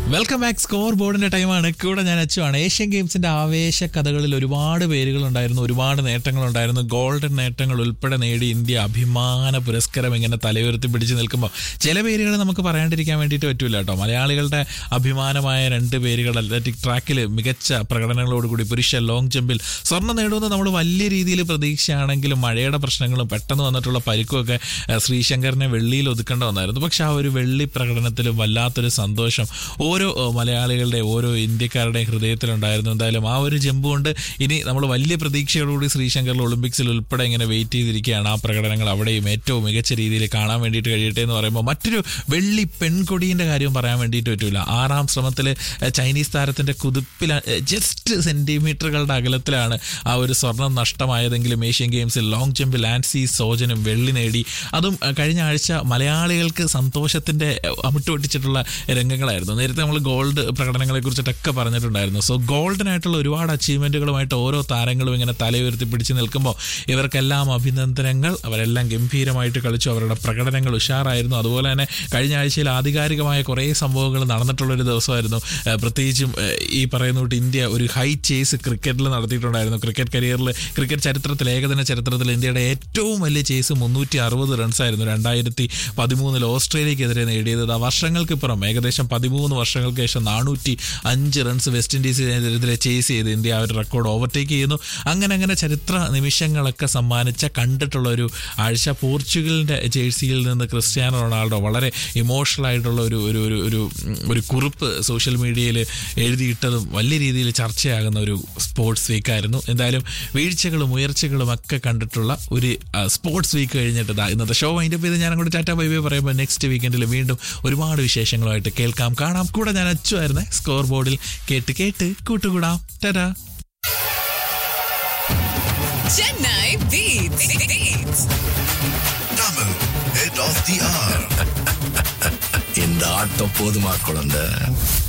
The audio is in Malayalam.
വെൽക്കം ബാക്ക് സ്കോർ ബോർഡിന്റെ ടൈമാണ് കൂടെ ഞാൻ അച്ചുവാണ് ഏഷ്യൻ ഗെയിംസിന്റെ ആവേശ കഥകളിൽ ഒരുപാട് പേരുകളുണ്ടായിരുന്നു ഒരുപാട് നേട്ടങ്ങളുണ്ടായിരുന്നു ഗോൾഡൻ നേട്ടങ്ങൾ ഉൾപ്പെടെ നേടി ഇന്ത്യ അഭിമാന പുരസ്കാരം ഇങ്ങനെ തലയുയർത്തി പിടിച്ചു നിൽക്കുമ്പോൾ ചില പേരുകൾ നമുക്ക് പറയാണ്ടിരിക്കാൻ വേണ്ടിയിട്ട് പറ്റൂല കേട്ടോ മലയാളികളുടെ അഭിമാനമായ രണ്ട് പേരുകൾ അത്ലറ്റിക് ട്രാക്കിൽ മികച്ച പ്രകടനങ്ങളോടുകൂടി പുരുഷ ലോങ് ജമ്പിൽ സ്വർണ്ണം നേടുമെന്ന് നമ്മൾ വലിയ രീതിയിൽ പ്രതീക്ഷയാണെങ്കിലും മഴയുടെ പ്രശ്നങ്ങളും പെട്ടെന്ന് വന്നിട്ടുള്ള പരിക്കുമൊക്കെ ഏഹ്, ശ്രീശങ്കറിനെ വെള്ളിയിൽ ഒതുക്കേണ്ട വന്നായിരുന്നു പക്ഷെ ആ ഒരു വെള്ളി പ്രകടനത്തിലും വല്ലാത്തൊരു സന്തോഷം ഓരോ ഏഹ്, മലയാളികളുടെ ഓരോ ഇന്ത്യക്കാരുടെ ഹൃദയത്തിലുണ്ടായിരുന്നു എന്തായാലും ആ ഒരു ജമ്പ് കൊണ്ട് ഇനി നമ്മൾ വലിയ പ്രതീക്ഷയോടുകൂടി ശ്രീശങ്കറിൽ ഒളിമ്പിക്സിൽ ഉൾപ്പെടെ ഇങ്ങനെ വെയിറ്റ് ചെയ്തിരിക്കുകയാണ് ആ പ്രകടനങ്ങൾ അവിടെയും ഏറ്റവും മികച്ച രീതിയിൽ കാണാൻ വേണ്ടിയിട്ട് കഴിയട്ടെ എന്ന് പറയുമ്പോൾ മറ്റൊരു വെള്ളി പെൺകൊടീൻ്റെ കാര്യം പറയാൻ വേണ്ടിയിട്ട് പറ്റൂല ആറാം ശ്രമത്തിൽ ചൈനീസ് താരത്തിന്റെ കുതിപ്പിൽ ജസ്റ്റ് സെന്റിമീറ്ററുകളുടെ അകലത്തിലാണ് ആ ഒരു സ്വർണം നഷ്ടമായതെങ്കിലും ഏഷ്യൻ ഗെയിംസിൽ ലോങ് ജമ്പിൽ ആൻസി സോജനും വെള്ളി നേടി അതും ഏഹ്, കഴിഞ്ഞ ആഴ്ച മലയാളികൾക്ക് സന്തോഷത്തിന്റെ ഏഹ്, അമിട്ടുപൊട്ടിച്ചിട്ടുള്ള രംഗങ്ങളായിരുന്നു നേരത്തെ നമ്മൾ ഗോൾഡ് പ്രകടനങ്ങളെ കുറിച്ചിട്ടൊക്കെ പറഞ്ഞിട്ടുണ്ടായിരുന്നു സോ ഗോൾഡൻ ആയിട്ടുള്ള ഒരുപാട് അച്ചീവ്മെന്റുകളുമായിട്ട് ഓരോ താരങ്ങളും ഇങ്ങനെ തലയുയർത്തി പിടിച്ചു നിൽക്കുമ്പോൾ ഇവർക്കെല്ലാം അഭിനന്ദനങ്ങൾ അവരെല്ലാം ഗംഭീരമായിട്ട് കളിച്ചു അവരുടെ പ്രകടനങ്ങൾ ഉഷാറായിരുന്നു അതുപോലെ തന്നെ കഴിഞ്ഞ ആഴ്ചയിൽ ആധികാരികമായ കുറേ സംഭവങ്ങൾ നടന്നിട്ടുള്ളൊരു ദിവസമായിരുന്നു ഏഹ് പ്രത്യേകിച്ചും ഏഹ് ഈ പറയുന്ന കൂട്ട് ഇന്ത്യ ഒരു ഹൈ ചേസ് ക്രിക്കറ്റിൽ നടത്തിയിട്ടുണ്ടായിരുന്നു ക്രിക്കറ്റ് കരിയറിൽ ക്രിക്കറ്റ് ചരിത്രത്തിൽ ഏകദിന ചരിത്രത്തിൽ ഇന്ത്യയുടെ ഏറ്റവും വലിയ ചേസ് മുന്നൂറ്റി അറുപത് റൺസായിരുന്നു രണ്ടായിരത്തി പതിമൂന്നിൽ ഓസ്ട്രേലിയക്കെതിരെ നേടിയത് ആ വർഷങ്ങൾക്കിപ്പുറം ഏകദേശം പതിമൂന്ന് വർഷങ്ങൾക്ക് ശേഷം നാനൂറ്റി അഞ്ച് റൺസ് വെസ്റ്റ് ഇൻഡീസിനെതിരെ ചേസ് ചെയ്ത് ഇന്ത്യ ആ ഒരു റെക്കോർഡ് ഓവർടേക്ക് ചെയ്യുന്നു അങ്ങനെ അങ്ങനെ ചരിത്ര നിമിഷങ്ങളൊക്കെ സമ്മാനിച്ച കണ്ടിട്ടുള്ള ഒരു ആഴ്ച പോർച്ചുഗലിന്റെ ജേഴ്സിയിൽ നിന്ന് ക്രിസ്ത്യാനോ റൊണാൾഡോ വളരെ ഇമോഷണൽ ആയിട്ടുള്ള ഒരു ഒരു ഒരു ഒരു ഉം, ഒരു കുറിപ്പ് സോഷ്യൽ മീഡിയയിൽ എഴുതിയിട്ടതും വലിയ രീതിയിൽ ചർച്ചയാകുന്ന ഒരു സ്പോർട്സ് വീക്കായിരുന്നു എന്തായാലും വീഴ്ചകളും ഉയർച്ചകളും ഒക്കെ കണ്ടിട്ടുള്ള ഒരു ആ, സ്പോർട്സ് വീക്ക് കഴിഞ്ഞിട്ട് ദാ ഇന്നത്തെ ഷോ അതിൻ്റെ പേര് ഞാൻ അങ്ങോട്ട് ടാറ്റ ബൈ ബൈ പറയുമ്പോൾ നെക്സ്റ്റ് വീക്കെൻഡിൽ വീണ്ടും ഒരുപാട് വിശേഷങ്ങളുമായിട്ട് കേൾക്കാം കാണാം കൂടെ ഞാൻ അച്ചുമായിരുന്നേ സ്കോർ ബോർഡിൽ കേട്ട് കേട്ട് കൂട്ടുകൂടാം Tata Chennai Beats. Beats. Tamil, head of the hour. இந்த ஆட்டம் போதுமா குழந்தை